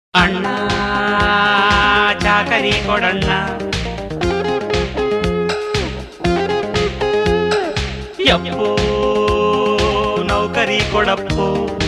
ಅಣ್ಣ ಚಾಕರಿ ಕೊಡಣ್ಣ ಯಪ್ಪೋ ನೌಕರಿ ಕೊಡಪ್ಪೋ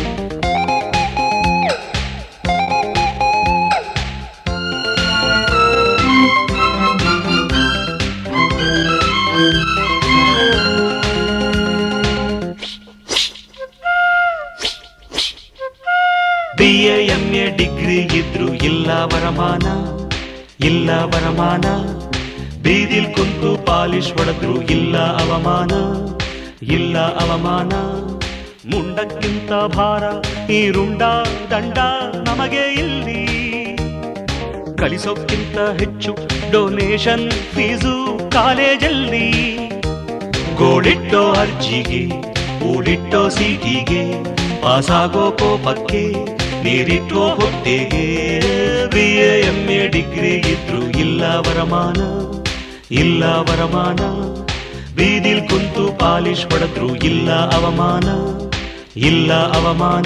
B A M A degree ಇದ್ರು ಇಲ್ಲ ವರಮಾನ ಇಲ್ಲ ವರಮಾನ ಬೀದಿಲ್ ಕುಂತು ಪಾಲಿಶ್ ಹೊಡೆದ್ರು ಇಲ್ಲ ಅವಮಾನ ಇಲ್ಲ ಅವಮಾನ ಮುಂಡಕ್ಕಿಂತ ಭಾರ ಈ ರುಂಡ ದಂಡ ನಮಗೆ ಇಲ್ಲಿ ಕಲಿಸೋಕ್ಕಿಂತ ಹೆಚ್ಚು ಡೊನೇಷನ್ ಫೀಸು ಕಾಲೇಜಲ್ಲಿ ಗೋಳಿಟ್ಟೋ ಅರ್ಜಿಗೆ ಊಡಿಟ್ಟೋ ಸೀಟಿಗೆ ಪಾಸಾಗೋ ಕೋಪಕ್ಕೆ ನೀರಿಟ್ಟೋ ಹೊಟ್ಟೆಗೆ ಬಿ ಎಂ ಎ ಡಿಗ್ರಿ ಇದ್ರು ಇಲ್ಲ ವರಮಾನ ಇಲ್ಲ ವರಮಾನ ಬೀದಿಲ್ ಕುಂತು ಪಾಲಿಶ್ ಹೊಡೆದ್ರು ಇಲ್ಲ ಅವಮಾನ ಇಲ್ಲ ಅವಮಾನ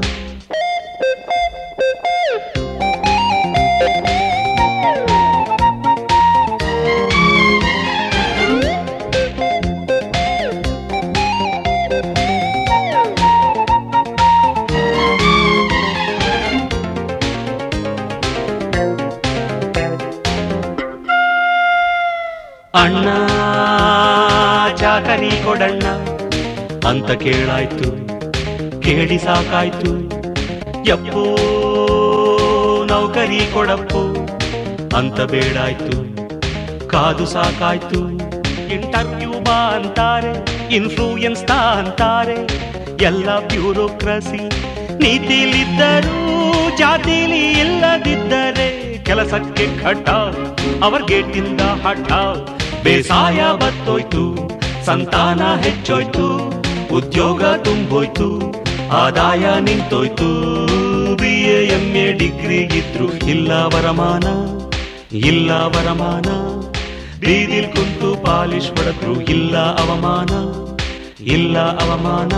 ಅಣ್ಣ ಚಾಕರಿ ಕೊಡಣ್ಣ ಅಂತ ಕೇಳಾಯ್ತು ಕೇಳಿ ಸಾಕಾಯ್ತು ಯಪ್ಪೋ ನೌಕರಿ ಕೊಡಪ್ಪೋ ಅಂತ ಬೇಡಾಯ್ತು ಕಾದು ಸಾಕಾಯ್ತು ಇಂಟರ್ವ್ಯೂ ಬಾ ಅಂತಾರೆ ಇನ್ಫ್ಲೂಯೆನ್ಸ್ ತಾ ಅಂತಾರೆ ಎಲ್ಲ ಬ್ಯೂರೋಕ್ರಸಿ ನೀತಿಲಿದ್ದರೂ ಜಾತಿಲಿ ಇಲ್ಲದಿದ್ದರೆ ಕೆಲಸಕ್ಕೆ ಘಟ ಅವರ್ ಗೇಟಿಂದ ಹಠ ಬೇಸಾಯ ಬತ್ತೋಯ್ತು ಸಂತಾನ ಹೆಚ್ಚೋಯ್ತು ಉದ್ಯೋಗ ತುಂಬೋಯ್ತು ಆದಾಯ ನಿಂತೋಯ್ತು ಬಿ ಎಂ ಎ ಡಿಗ್ರಿ ಇದ್ರು ಇಲ್ಲ ವರಮಾನ ಇಲ್ಲ ವರಮಾನ ಬೀದಿಲ್ ಕುಂತು ಪಾಲಿಶ್ ಹೊಡೆದ್ರು ಇಲ್ಲ ಅವಮಾನ ಇಲ್ಲ ಅವಮಾನ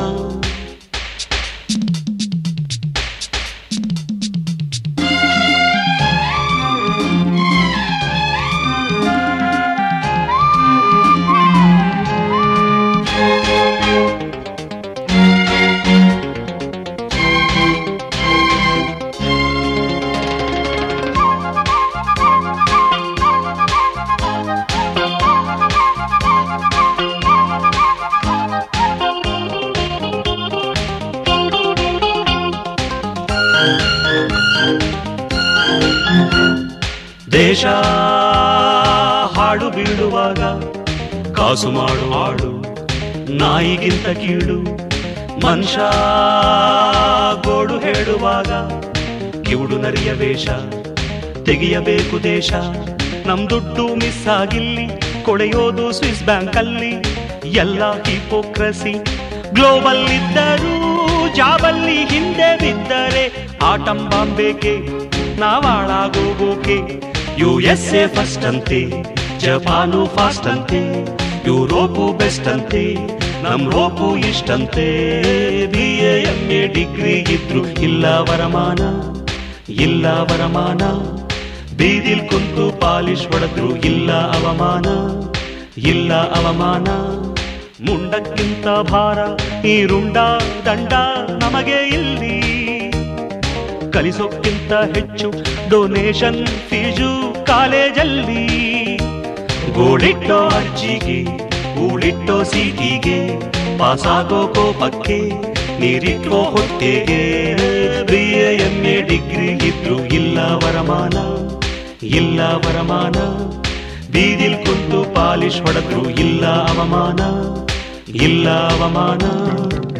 ದೇಶ ಹಾಡು ಬೀಳುವಾಗ ಕಾಸು ಮಾಡು ಹಾಡು ನಾಯಿಗಿಂತ ಕೀಳು ಮನುಷ್ಯ ಗೋಡು ಹೇಳುವಾಗ ಕಿವುಡು ನರಿಯ ವೇಷ ತೆಗೆಯಬೇಕು ದೇಶ ನಮ್ ದುಡ್ಡು ಮಿಸ್ ಆಗಿಲ್ಲಿ ಕೊಳೆಯೋದು ಸ್ವಿಸ್ ಬ್ಯಾಂಕ್ ಅಲ್ಲಿ ಎಲ್ಲ ಹಿಪೋಕ್ರಸಿ ಗ್ಲೋಬಲ್ ಇದ್ದರೂ ಜಾಬಲ್ಲಿ ಹಿಂದೆ ಬಿದ್ದರೆ ಆಟಂ ಬಾಂಬೆಗೆ ನಾವಾಳಾಗೋಗೋಕೆ ಯು ಎಸ್ ಎ ಫಸ್ಟ್ ಅಂತೆ ಜಪಾನು ಫಾಸ್ಟ್ ಅಂತೆ ಯುರೋಪು ಬೆಸ್ಟ್ ಅಂತೆ ನಮ್ ರೋಪು ಇಷ್ಟಂತೆ ಬಿ ಎಂ ಎ ಡಿಗ್ರಿ ಇದ್ರು ಇಲ್ಲ ವರಮಾನ ಇಲ್ಲ ವರಮಾನ ಬೀದಿಲ್ ಕುಂತು ಪಾಲಿಶ್ ಹೊಡೆದ್ರು ಇಲ್ಲ ಅವಮಾನ ಇಲ್ಲ ಅವಮಾನ ಮುಂಡಕ್ಕಿಂತ ಭಾರ ಈ ರುಂಡ ದಂಡ ನಮಗೆ ಇಲ್ಲಿ ಕಲಿಸೋಕ್ಕಿಂತ ಹೆಚ್ಚು ಡೊನೇಷನ್ ಫೀಸು ಕಾಲೇಜಲ್ಲಿ ಗೋಳಿಟ್ಟೋ ಅರ್ಜಿಗೆ ಊಳಿಟ್ಟೋ ಸೀಟಿಗೆ ಪಾಸಾಗೋ ಕೋಪಕ್ಕೆ ನೀರಿಟ್ಟೋ ಹೊಟ್ಟೆಗೆ ಬಿ ಎಂ ಎ ಡಿಗ್ರಿ ಇದ್ರು ಇಲ್ಲ ವರಮಾನ ಇಲ್ಲ ವರಮಾನ ಬೀದಿಲ್ ಕುಂತು ಪಾಲಿಶ್ ಹೊಡೆದ್ರು ಇಲ್ಲ ಅವಮಾನ ಇಲ್ಲ ಅವಮಾನ